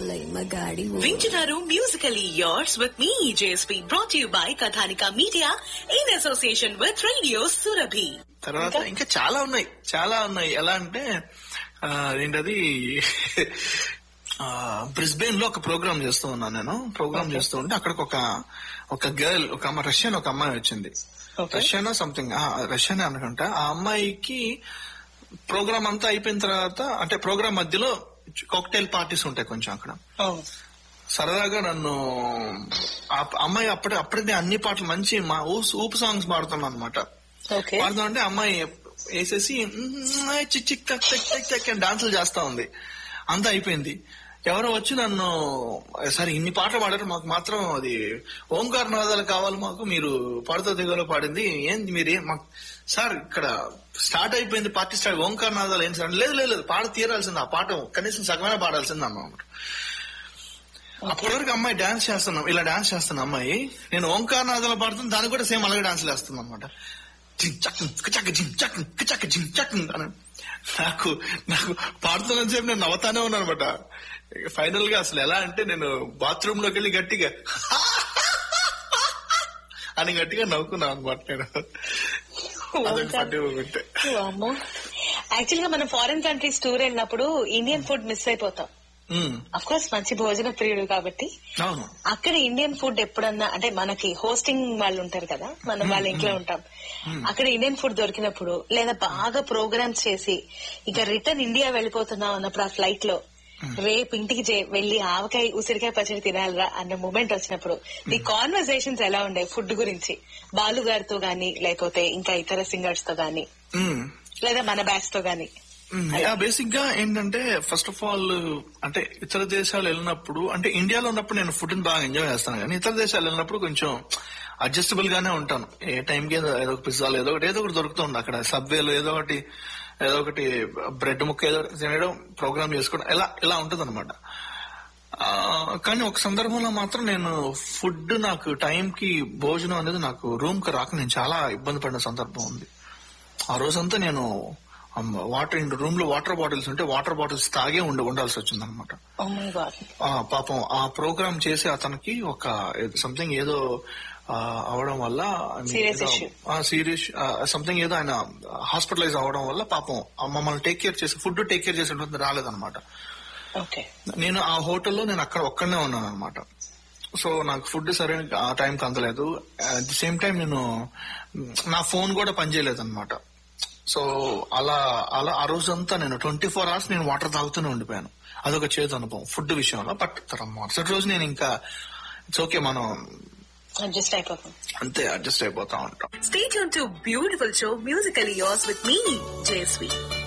like my daddy would. వింటున్నారు musically yours with me JSP brought you by Kathanika media in association with radio Surabhi తర్వాత ఇంకా చాలా ఉన్నాయి చాలా ఉన్నాయి ఎలా అంటే ఆ, ఏంటది బ్రిస్బెయిన్ లో ఒక ప్రోగ్రామ్ చేస్తూ ఉన్నాను నేను ప్రోగ్రామ్ చేస్తూ ఉంటే అక్కడికి ఒక ఒక గర్ల్ ఒక అమ్మాయి రష్యన్ ఒక అమ్మాయి వచ్చింది రష్యన్ సంథింగ్ రష్యన్ అనుకుంటా ఆ అమ్మాయికి ప్రోగ్రామ్ అంతా అయిపోయిన తర్వాత అంటే ప్రోగ్రామ్ మధ్యలో కాక్టైల్ పార్టీస్ ఉంటాయి కొంచెం అక్కడ సరదాగా నన్ను ఆ అమ్మాయి అప్పుడే అప్పుడే అన్ని పాటలు మంచి మా ఊస్- ఊపు సాంగ్స్ పాడుతున్నాను అనమాట ఓకే పాడుతా అంటే అమ్మాయి వేసేసి చిక్ చిక్ టక్ టక్ టక్ టక్ అని డాన్సులు చేస్తా ఉంది అంతా అయిపోయింది ఎవరో వచ్చి నన్ను సరే ఇన్ని పాటలు పాడారు మాకు మాత్రం అది ఓంకార నాదాలు కావాలి మాకు మీరు పాడుతో దిగలో పాడింది ఏంది మీరు ఏం మాకు సార్ ఇక్కడ స్టార్ట్ అయిపోయింది పార్టీ స్టార్ట్ ఓంకార నాదాలు ఏం సార్ లేదు లేదు లేదు పాట తీరాల్సింది ఆ పాట కనీసం సగమైన పాడాల్సింది అన్నమాట అప్పటి వరకు అమ్మాయి డాన్స్ చేస్తున్నాం ఇలా డాన్స్ చేస్తున్న అమ్మాయి నేను ఓంకార నాదాలు పాడుతున్నా దానికి కూడా సేమ్ అలాగే డాన్స్ వేస్తుంది అనమాట నాకు నాకు పాడుతున్న సేపు నేను నవ్వుతానే ఉన్నాను అనమాట ఫైనల్ గా అసలు ఎలా అంటే నేను బాత్రూమ్ లోకి వెళ్ళి గట్టిగా అని గట్టిగా నవ్వుకున్నాను అనమాట నేను అదొక ఫన్నీ మూమెంట్ యాక్చువల్ గా మనం ఫారిన్ కంట్రీస్ టూర్ వెళ్ళినప్పుడు ఇండియన్ ఫుడ్ మిస్ అయిపోతాం అఫ్ కోర్స్ మంచి భోజన ప్రియుడు కాబట్టి అవును అక్కడ ఇండియన్ ఫుడ్ ఎప్పుడన్నా అంటే మనకి హోస్టింగ్ వాళ్ళు ఉంటారు కదా మనం వాళ్ళ ఇంట్లో ఉంటాం అక్కడ ఇండియన్ ఫుడ్ దొరికినప్పుడు లేదా బాగా ప్రోగ్రామ్స్ చేసి ఇక రిటర్న్ ఇండియా వెళ్ళిపోతున్నాం అన్నప్పుడు ఆ ఫ్లైట్ లో రేపు ఇంటికి చే- వెళ్లి ఆవకాయ ఉసిరికాయ పచ్చడి తినాలిరా అన్న మూమెంట్ వచ్చినప్పుడు ఈ కాన్వర్సేషన్స్ ఎలా ఉండే ఫుడ్ గురించి బాలు గారితో గాని లేకపోతే ఇంకా ఇతర సింగర్స్ తో గాని మ్మ్. లేదా మన బ్యాచ్ తో గాని బేసిక్ గా ఏంటంటే ఫస్ట్ ఆఫ్ ఆల్ అంటే ఇతర దేశాలు వెళ్ళినప్పుడు అంటే ఇండియాలో ఉన్నప్పుడు నేను ఫుడ్ ని బాగా ఎంజాయ్ చేస్తాను కానీ ఇతర దేశాలు వెళ్ళినప్పుడు కొంచెం అడ్జస్టబుల్ గానే ఉంటాను ఏ టైంకి ఏదో ఏదో ఒక పిజ్జాలు ఏదో ఒకటి ఏదో ఒకటి దొరుకుతుంది అక్కడ సబ్వేలు ఏదో ఒకటి ఏదో ఒకటి బ్రెడ్ ముక్క ఏదో ఒకటి తినడం ప్రోగ్రామ్ చేసుకోవడం ఇలా ఇలా ఉంటది అనమాట కానీ ఒక సందర్భంలో మాత్రం నేను ఫుడ్ నాకు టైంకి భోజనం అనేది నాకు రూమ్ కి రాక నేను చాలా ఇబ్బంది పడిన సందర్భం ఉంది ఆ రోజంతా నేను వాటర్ రూమ్ లో వాటర్ బాటిల్స్ ఉంటే వాటర్ బాటిల్స్ తాగే ఉండి ఉండాల్సి వచ్చింది అనమాట Oh my God. పాపం ఆ ప్రోగ్రామ్ చేసి అతనికి ఒక సంథింగ్ ఏదో ఆ, అవడం వల్ల Serious issue. సీరియస్ సంథింగ్ ఏదో ఆయన హాస్పిటలైజ్ అవడం వల్ల పాపం ఆ మమ్మల్ని టేక్ కేర్ చేసి ఫుడ్ టేక్ కేర్ చేసేటువంటి రాలేదన్నమాట ఓకే నేను ఆ హోటల్లో నేను అక్కడ ఒక్కడనే ఉన్నాను అనమాట సో నాకు ఫుడ్ సరైన ఆ టైంకి అందలేదు అట్ ది సేమ్ టైం నేను నా ఫోన్ కూడా పనిచేయలేదు అనమాట సో అలా అలా ఆ రోజంతా నేను ట్వంటీ ఫోర్ అవర్స్ నేను వాటర్ తాగుతూనే ఉండిపోయాను అదొక చేదు అనుభవం ఫుడ్ విషయంలో బట్ తర్వాత మరుసటి రోజు నేను ఇంకా ఇట్స్ ఓకే మనం అడ్జస్ట్ అయిపోతాం అంతే అడ్జస్ట్ అయిపోతా ఉంటాం Stay tuned to beautiful show Musically Yours with me, JSV.